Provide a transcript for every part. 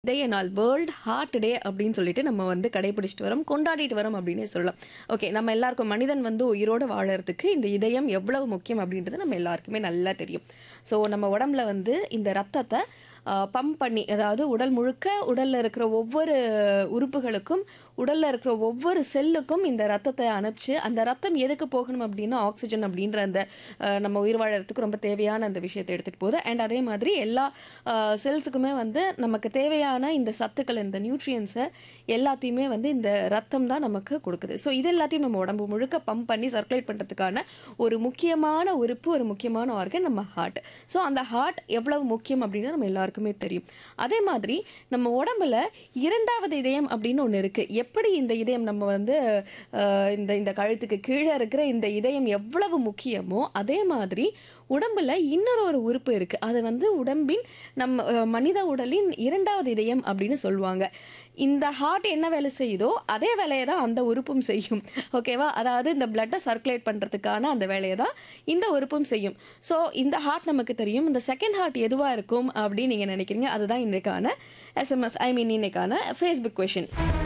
இதய நாள் world heart டே அப்படின்னு சொல்லிட்டு நம்ம வந்து கடைபிடிச்சிட்டு வரோம் கொண்டாடிட்டு வரோம் அப்படின்னே சொல்லலாம் ஓகே நம்ம எல்லாருக்கும் மனிதன் வந்து உயிரோடு வாழறதுக்கு இந்த இதயம் எவ்வளவு முக்கியம் அப்படின்றது நம்ம எல்லாருக்குமே நல்லா தெரியும் ஸோ நம்ம உடம்புல வந்து இந்த ரத்தத்தை பம்ப் பண்ணி அதாவது உடல் முழுக்க உடலில் இருக்கிற ஒவ்வொரு உறுப்புகளுக்கும் உடலில் இருக்கிற ஒவ்வொரு செல்லுக்கும் இந்த ரத்தத்தை அனுப்பிச்சு அந்த ரத்தம் எதுக்கு போகணும் அப்படின்னா ஆக்சிஜன் அப்படின்ற அந்த அஹ், நம்ம உயிர் வாழறதுக்கு ரொம்ப தேவையான அந்த விஷயத்தை எடுத்துகிட்டு போகுது அண்ட் அதே மாதிரி எல்லா செல்ஸுக்குமே வந்து நமக்கு தேவையான இந்த சத்துக்கள் இந்த நியூட்ரியன்ஸை எல்லாத்தையுமே வந்து இந்த ரத்தம் தான் நமக்கு கொடுக்குது ஸோ இது எல்லாத்தையும் நம்ம உடம்பு முழுக்க பம்ப் பண்ணி சர்க்குலேட் பண்ணுறதுக்கான ஒரு முக்கியமான உறுப்பு ஒரு முக்கியமான ஆர்கன் நம்ம ஹார்ட் ஸோ அந்த ஹார்ட் எவ்வளவு முக்கியம் அப்படின்னு நம்ம எல்லாருக்குமே தெரியும் அதே மாதிரி நம்ம உடம்புல இரண்டாவது இதயம் அப்படின்னு ஒன்று இருக்குது எப்படி இந்த இதயம் நம்ம வந்து அஹ், இந்த இந்த கழுத்துக்கு கீழே இருக்கிற இந்த இதயம் எவ்வளவு முக்கியமோ அதே மாதிரி உடம்புல இன்னொரு ஒரு உறுப்பு இருக்குது அது வந்து உடம்பின் நம்ம அஹ், மனித உடலின் இரண்டாவது இதயம் அப்படின்னு சொல்லுவாங்க இந்த ஹார்ட் என்ன வேலை செய்யுதோ அதே வேலையை தான் அந்த உறுப்பும் செய்யும் ஓகேவா அதாவது இந்த பிளட்டை சர்க்குலேட் பண்ணுறதுக்கான அந்த வேலையை தான் இந்த உறுப்பும் செய்யும் ஸோ இந்த ஹார்ட் நமக்கு தெரியும் இந்த செகண்ட் ஹார்ட் எதுவாக இருக்கும் அப்படின்னு நீங்கள் நினைக்கிறீங்க அதுதான் இன்றைக்கான எஸ்எம்எஸ் ஐ மீன் இன்னைக்கான ஃபேஸ்புக் கொஷின்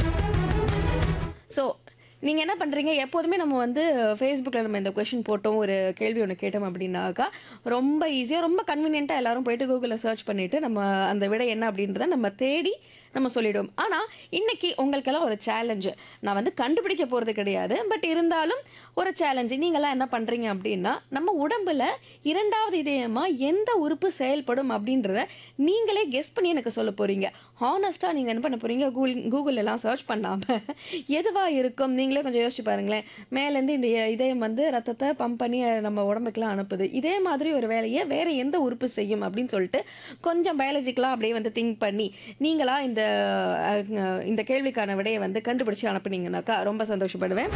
ஸோ நீங்கள் என்ன பண்ணுறீங்க எப்போதுமே நம்ம வந்து ஃபேஸ்புக்கில் நம்ம இந்த கொஷின் போட்டோம் ஒரு கேள்வி ஒன்று கேட்டோம் அப்படின்னாக்கா ரொம்ப ஈஸியாக ரொம்ப கன்வீனியண்ட்டாக எல்லாரும் போயிட்டு கூகுளில் சர்ச் பண்ணிவிட்டு நம்ம அந்த விடை என்ன அப்படின்றத நம்ம தேடி நம்ம சொல்லிடுவோம் ஆனால் இன்னைக்கு உங்களுக்கெல்லாம் ஒரு சேலஞ்சு நான் வந்து கண்டுபிடிக்க போகிறது கிடையாது பட் இருந்தாலும் ஒரு சேலஞ்சு நீங்களாம் என்ன பண்ணுறீங்க அப்படின்னா நம்ம உடம்புல இரண்டாவது இதயமாக எந்த உறுப்பு செயல்படும் அப்படின்றத நீங்களே கெஸ் பண்ணி எனக்கு சொல்ல போகிறீங்க ஹானஸ்ட்டாக நீங்கள் என்ன பண்ண போகிறீங்க கூகுள் கூகுள் எல்லாம் சர்ச் பண்ணாமல் எதுவாக இருக்கும் நீங்களே கொஞ்சம் யோசிச்சு பாருங்களேன் மேலேருந்து இந்த இதயம் வந்து ரத்தத்தை பம்ப் பண்ணி நம்ம உடம்புக்குலாம் அனுப்புது இதே மாதிரி ஒரு வேலையை வேற எந்த உறுப்பு செய்யும் அப்படின்னு சொல்லிட்டு கொஞ்சம் பயாலஜிக்கலாக அப்படியே வந்து திங்க் பண்ணி நீங்களா இந்த அஹ், இந்த கேள்விக்கான விடையை வந்து கண்டுபிடிச்சு அனுப்புனீங்கன்னாக்கா ரொம்ப சந்தோஷப்படுவேன்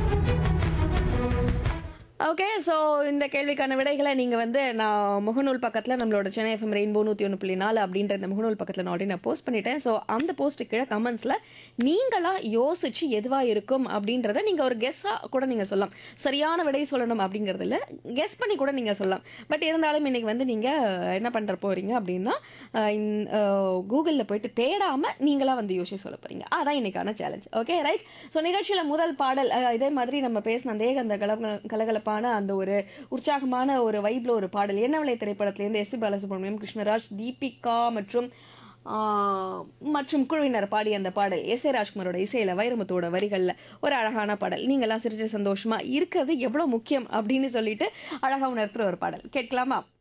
ஓகே ஸோ இந்த கேள்விக்கான விடைகளை நீங்கள் வந்து நான் முகநூல் பக்கத்தில் நம்மளோட சென்னை எஃப்எம் ரெயின்போ நூற்றி ஒன்று புள்ளி நாலு அப்படின்ற இந்த முகநூல் பக்கத்தில் நான் ஆல்ரெடி நான் போஸ்ட் பண்ணிட்டேன் ஸோ அந்த போஸ்ட்டு கீழே கமெண்ட்ஸில் நீங்களாக யோசிச்சு எதுவாக இருக்கும் அப்படின்றத நீங்கள் ஒரு கெஸ்ஸாக கூட நீங்கள் சொல்லலாம் சரியான விடை சொல்லணும் அப்படிங்கிறதுல கெஸ் பண்ணி கூட நீங்கள் சொல்லலாம் பட் இருந்தாலும் இன்னைக்கு வந்து நீங்கள் என்ன பண்ணுற போகிறீங்க அப்படின்னா கூகுளில் போயிட்டு தேடாமல் நீங்களாக வந்து யோசிச்சு சொல்ல போகிறீங்க அதான் இன்னைக்கான சேலஞ்ச் ஓகே ரைட் ஸோ நிகழ்ச்சியில் முதல் பாடல் அஹ், இதே மாதிரி நம்ம பேசின அந்த ஏக அந்த கலக கலகலப்பான அந்த ஒரு உற்சாகமான ஒரு வைப்ல ஒரு பாடல் என்ன விலை திரைப்படத்திலேருந்து எஸ் பி பாலசுப்ரமணியம் கிருஷ்ணராஜ் தீபிகா மற்றும் ஆஹ், மற்றும் குழுவினர் பாடிய அந்த பாடல் எஸ் ஏ ராஜ்குமாரோட இசையில வைரமுத்தோட வரிகளில் ஒரு அழகான பாடல் நீங்கள்லாம் சிரிச்சு சந்தோஷமா இருக்கிறது எவ்வளோ முக்கியம் அப்படின்னு சொல்லிட்டு அழகா உணர்த்துற ஒரு பாடல் கேட்கலாமா